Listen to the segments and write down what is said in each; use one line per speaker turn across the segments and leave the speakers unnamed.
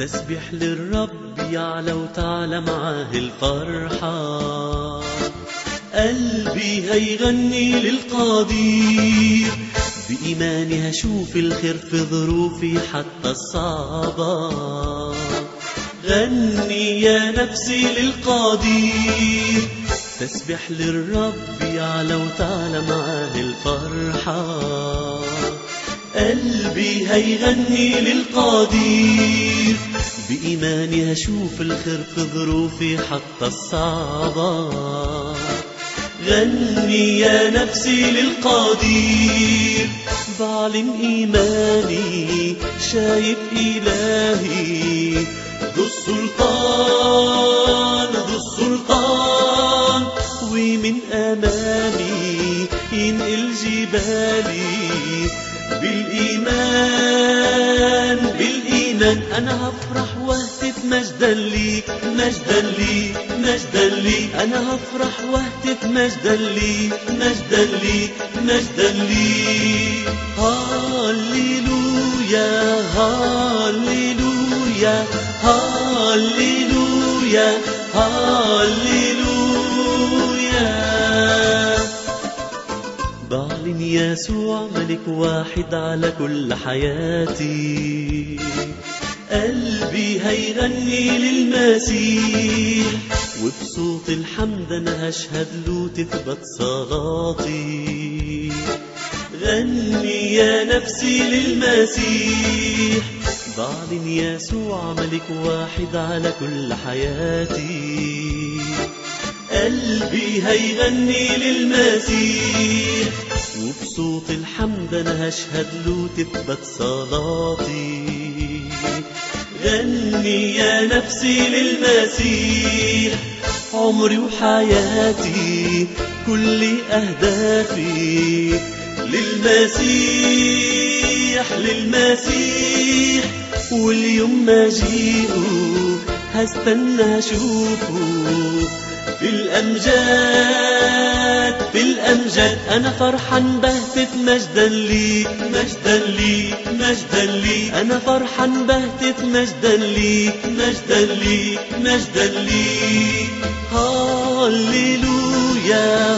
تسبح للرب يعلى وتعلى معاه الفرحة قلبي هيغني للقدير بإيماني هشوف الخير في ظروفي حتى الصعبة غني يا نفسي للقدير تسبح للرب يعلى وتعلى معاه الفرحة قلبي هيغني للقدير بإيماني هشوف الخير في ظروفي حتى الصعبة غني يا نفسي للقدير بعلن إيماني شايف إلهي ذو السلطان ذو السلطان ومن أمامي ينقل جبالي بالإيمان بالإيمان أنا هفرح وهتف مجدا ليك مجدا ليك مجدا ليك أنا هفرح وهتف مجدا ليك مجدا ليك مجدا ليك هاليلويا هاليلويا هاليلويا هاليلويا بعلن يسوع ملك واحد على كل حياتي قلبي هيغني للمسيح وبصوت الحمد انا هشهد له تثبت صلاتي غني يا نفسي للمسيح بعلن يسوع ملك واحد على كل حياتي قلبي هيغني للمسيح وبصوت الحمد انا هشهد له تثبت صلاتي غني يا نفسي للمسيح عمري وحياتي كل اهدافي للمسيح للمسيح واليوم مجيئه هستنى اشوفه في الأمجاد في الأمجاد أنا فرحان بهتف مجدا ليك مجدا ليك مجدا ليك أنا فرحان بهتف مجدا ليك مجدا ليك مجدا ليك هاليلويا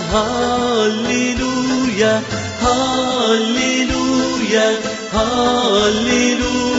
هاليلويا هاليلويا هاليلويا